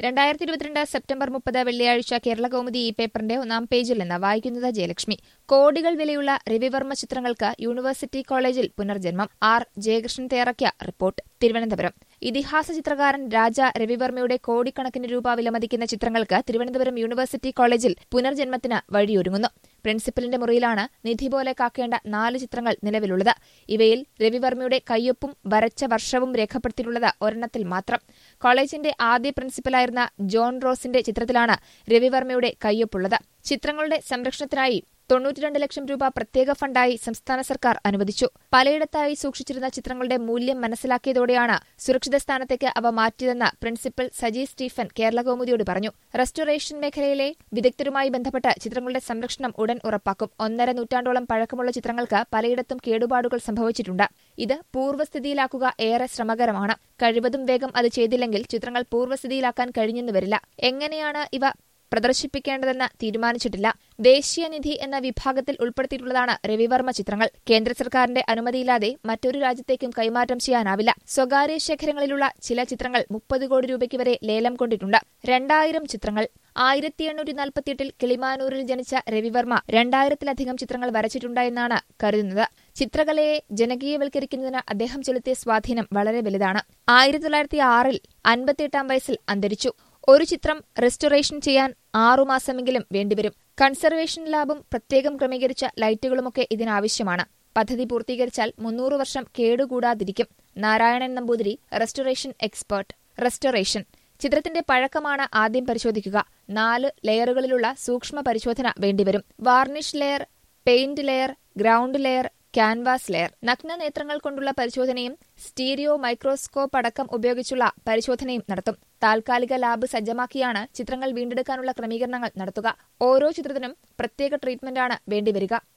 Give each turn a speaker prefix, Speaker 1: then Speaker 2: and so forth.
Speaker 1: രണ്ടായിരത്തി ഇരുപത്തിരണ്ട് സെപ്റ്റംബർ മുപ്പത് വെള്ളിയാഴ്ച കേരള കൗമുദി ഈ പേപ്പറിന്റെ ഒന്നാം പേജിൽ നിന്ന് വായിക്കുന്നത് ജയലക്ഷ്മി കോടികൾ വിലയുള്ള രവിവർമ്മ ചിത്രങ്ങൾക്ക് യൂണിവേഴ്സിറ്റി കോളേജിൽ പുനർജന്മം ആർ ജയകൃഷ്ണൻ തയ്യാറാക്കിയ റിപ്പോർട്ട് തിരുവനന്തപുരം ഇതിഹാസ ചിത്രകാരൻ രാജ രവിവർമ്മയുടെ കോടിക്കണക്കിന് രൂപ വിലമതിക്കുന്ന ചിത്രങ്ങൾക്ക് തിരുവനന്തപുരം യൂണിവേഴ്സിറ്റി കോളേജിൽ പുനർജന്മത്തിന് വഴിയൊരുങ്ങുന്നു പ്രിൻസിപ്പലിന്റെ മുറിയിലാണ് നിധി പോലെ കാക്കേണ്ട നാല് ചിത്രങ്ങൾ നിലവിലുള്ളത് ഇവയിൽ രവിവർമ്മയുടെ കയ്യൊപ്പും വരച്ച വർഷവും രേഖപ്പെടുത്തിയിട്ടുള്ളത് ഒരെണ്ണത്തിൽ മാത്രം കോളേജിന്റെ ആദ്യ പ്രിൻസിപ്പലായിരുന്ന ജോൺ റോസിന്റെ ചിത്രത്തിലാണ് രവിവർമ്മയുടെ കയ്യൊപ്പുള്ളത് ചിത്രങ്ങളുടെ സംരക്ഷണത്തിനായി തൊണ്ണൂറ്റിരണ്ട് ലക്ഷം രൂപ പ്രത്യേക ഫണ്ടായി സംസ്ഥാന സർക്കാർ അനുവദിച്ചു പലയിടത്തായി സൂക്ഷിച്ചിരുന്ന ചിത്രങ്ങളുടെ മൂല്യം മനസ്സിലാക്കിയതോടെയാണ് സുരക്ഷിത സ്ഥാനത്തേക്ക് അവ മാറ്റിയതെന്ന് പ്രിൻസിപ്പൽ സജി സ്റ്റീഫൻ കേരള കൗമുദിയോട് പറഞ്ഞു റെസ്റ്റോറേഷൻ മേഖലയിലെ വിദഗ്ധരുമായി ബന്ധപ്പെട്ട് ചിത്രങ്ങളുടെ സംരക്ഷണം ഉടൻ ഉറപ്പാക്കും ഒന്നര നൂറ്റാണ്ടോളം പഴക്കമുള്ള ചിത്രങ്ങൾക്ക് പലയിടത്തും കേടുപാടുകൾ സംഭവിച്ചിട്ടുണ്ട് ഇത് പൂർവ്വസ്ഥിതിയിലാക്കുക ഏറെ ശ്രമകരമാണ് കഴിവതും വേഗം അത് ചെയ്തില്ലെങ്കിൽ ചിത്രങ്ങൾ പൂർവ്വസ്ഥിതിയിലാക്കാൻ കഴിഞ്ഞെന്ന് വരില്ല എങ്ങനെയാണ് ഇവ പ്രദർശിപ്പിക്കേണ്ടതെന്ന് തീരുമാനിച്ചിട്ടില്ല ദേശീയ നിധി എന്ന വിഭാഗത്തിൽ ഉൾപ്പെടുത്തിയിട്ടുള്ളതാണ് രവിവർമ്മ ചിത്രങ്ങൾ കേന്ദ്ര സർക്കാരിന്റെ അനുമതിയില്ലാതെ മറ്റൊരു രാജ്യത്തേക്കും കൈമാറ്റം ചെയ്യാനാവില്ല സ്വകാര്യ ശേഖരങ്ങളിലുള്ള ചില ചിത്രങ്ങൾ മുപ്പത് കോടി രൂപയ്ക്ക് വരെ ലേലം കൊണ്ടിട്ടുണ്ട് രണ്ടായിരം ചിത്രങ്ങൾ ആയിരത്തി എണ്ണൂറ്റി നാൽപ്പത്തിയെട്ടിൽ കിളിമാനൂരിൽ ജനിച്ച രവിവർമ്മ രണ്ടായിരത്തിലധികം ചിത്രങ്ങൾ വരച്ചിട്ടുണ്ടെന്നാണ് കരുതുന്നത് ചിത്രകലയെ ജനകീയവൽക്കരിക്കുന്നതിന് അദ്ദേഹം ചെലുത്തിയ സ്വാധീനം വളരെ വലുതാണ് ആയിരത്തി തൊള്ളായിരത്തി ആറിൽ അൻപത്തിയെട്ടാം വയസ്സിൽ അന്തരിച്ചു ഒരു ചിത്രം റെസ്റ്റോറേഷൻ ചെയ്യാൻ ആറുമാസമെങ്കിലും വേണ്ടിവരും കൺസർവേഷൻ ലാബും പ്രത്യേകം ക്രമീകരിച്ച ലൈറ്റുകളുമൊക്കെ ഇതിനാവശ്യമാണ് പദ്ധതി പൂർത്തീകരിച്ചാൽ മുന്നൂറ് വർഷം കേടുകൂടാതിരിക്കും Narayanan Namboothiri restoration expert restoration ചിത്രത്തിന്റെ പഴക്കമാണ് ആദ്യം പരിശോധിക്കുക നാല് ലെയറുകളിലുള്ള സൂക്ഷ്മ പരിശോധന വേണ്ടിവരും varnish layer paint layer ground layer canvas layer നഗ്ന നേത്രങ്ങൾ കൊണ്ടുള്ള പരിശോധനയും സ്റ്റീരിയോ മൈക്രോസ്കോപ്പ് അടക്കം ഉപയോഗിച്ചുള്ള പരിശോധനയും നടത്തും താൽക്കാലിക ലാബ് സജ്ജമാക്കിയാണ് ചിത്രങ്ങൾ വീണ്ടെടുക്കാനുള്ള ക്രമീകരണങ്ങൾ നടത്തുക ഓരോ ചിത്രത്തിനും പ്രത്യേക ട്രീറ്റ്മെന്റാണ് വേണ്ടിവരിക